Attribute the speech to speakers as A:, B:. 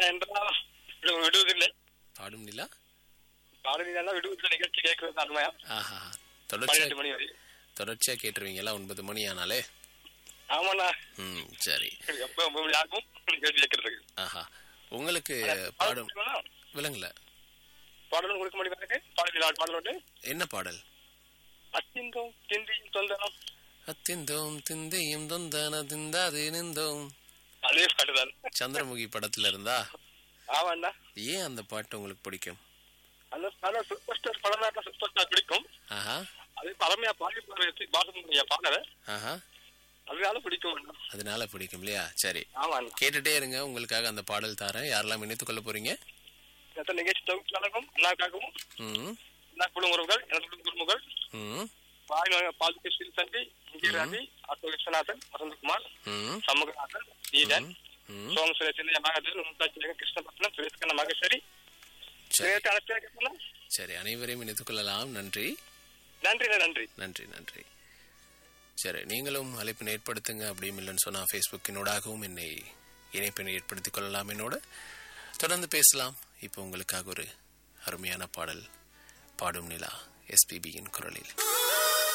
A: என்றால் விடு- விடுவதில்லை
B: பாடும் நிலா
A: பாடலாம் விடுவதில்லை நிகழ்ச்சி கேட்கறது அருமையா
B: ஆஹா
A: பன்னெண்டு
B: தொடர்ச்சியா
A: மணி வரை
B: தொடர்ச்சியா கேட்டுருவீங்களா ஒன்பது மணி ஆனாலே
A: ஆமாண்ணா
B: ம் சரி
A: எப்ப ஒன்பது மணி ஆகும் நிகழ்ச்சி கேட்கறதுக்கு
B: ஆஹா உங்களுக்கு பாடும் விலங்குல
A: பாடலும் கொடுக்க முடியும் எனக்கு பாடல் பாடலோட்டு
B: என்ன பாடல்
A: அத்திந்தோம் திந்தியும் தொந்தனம்
B: அத்திந்தோம் திந்தையும் தொந்தான திந்தாது நிந்தோம்
A: அதே பாட்டுதான்
B: சந்திரமுகி படத்துல இருந்தா
A: ஆமாண்ணா
B: ஏன் அந்த பாட்டு உங்களுக்கு பிடிக்கும்
A: அந்த படம் சூப்பர் ஸ்டார் படம் தான் சூப்பர் ஸ்டார் பிடிக்கும்
B: ஆஹா
A: அது பழமையா பாடி பாசனுடைய பாடல
B: ஆஹா
A: அதனால பிடிக்கும் அண்ணா.
B: அதனால பிடிக்கும் இல்லையா சரி
A: ஆமாண்ணா
B: கேட்டுட்டே இருங்க உங்களுக்காக அந்த பாடல் தரேன் யாரெல்லாம் இணைத்துக் கொள்ள போறீங்க
A: எத்தனை நிகழ்ச்சி தொகுப்பாளருக்கும் அண்ணாக்காகவும்
B: ம்
A: அண்ணா குடும்பங்கள் எனது குடும்பங்கள்
B: ம்
A: பால் கிருஷ்ண சந்தி இந்திராஜி ஆட்டோ விஸ்வநாதன் வசந்தகுமார்
B: ம்
A: சமூகநாதன் ஈடன்
B: ம்
A: சோம சுரேஷன் மகாதேவன் மும்தாஜ் கிருஷ்ணபத்னம் சுரேஷ்கண்ண மகேஸ்வரி
B: சரி
A: நேற்று அனுப்பியா
B: சரி அனைவரையும் இணைத்துக் கொள்ளலாம் நன்றி
A: நன்றி நன்றி
B: நன்றி நன்றி சரி நீங்களும் அழைப்பினை ஏற்படுத்துங்க அப்படியும் இல்லைன்னு சொன்னால் ஃபேஸ்புக்கினோடாகவும் என்னை இணைப்பினை ஏற்படுத்திக் கொள்ளலாம் என்னோட தொடர்ந்து பேசலாம் இப்போ உங்களுக்காக ஒரு அருமையான பாடல் பாடும் நிலா எஸ்பிபியின் குரலில்